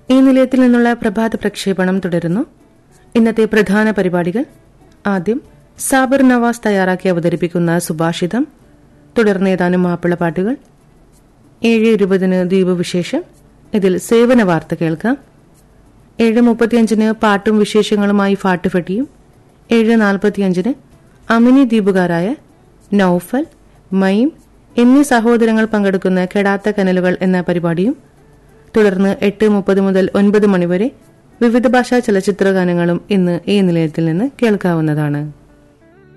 ഈ നിലയത്തിൽ നിന്നുള്ള പ്രഭാത പ്രക്ഷേപണം തുടരുന്നു ഇന്നത്തെ പ്രധാന പരിപാടികൾ ആദ്യം സാബിർ നവാസ് തയ്യാറാക്കി അവതരിപ്പിക്കുന്ന സുഭാഷിതം തുടർന്ന് ഏതാനും മാപ്പിളപ്പാട്ടുകൾ ഏഴ് ഇരുപതിന് ദ്വീപ് വിശേഷം ഇതിൽ സേവന വാർത്ത കേൾക്കാം ഏഴ് മുപ്പത്തിയഞ്ചിന് പാട്ടും വിശേഷങ്ങളുമായി ഫാട്ടുഫെട്ടിയും ഏഴ് നാൽപ്പത്തിയഞ്ചിന് അമിനി ദ്വീപുകാരായ നൌഫൽ മയിം എന്നീ സഹോദരങ്ങൾ പങ്കെടുക്കുന്ന കെടാത്ത കനലുകൾ എന്ന പരിപാടിയും തുടർന്ന് എട്ട് മുപ്പത് മുതൽ ഒൻപത് മണിവരെ വിവിധ ഭാഷാ ചലച്ചിത്ര ഗാനങ്ങളും ഇന്ന് ഈ നിലയത്തിൽ നിന്ന് കേൾക്കാവുന്നതാണ്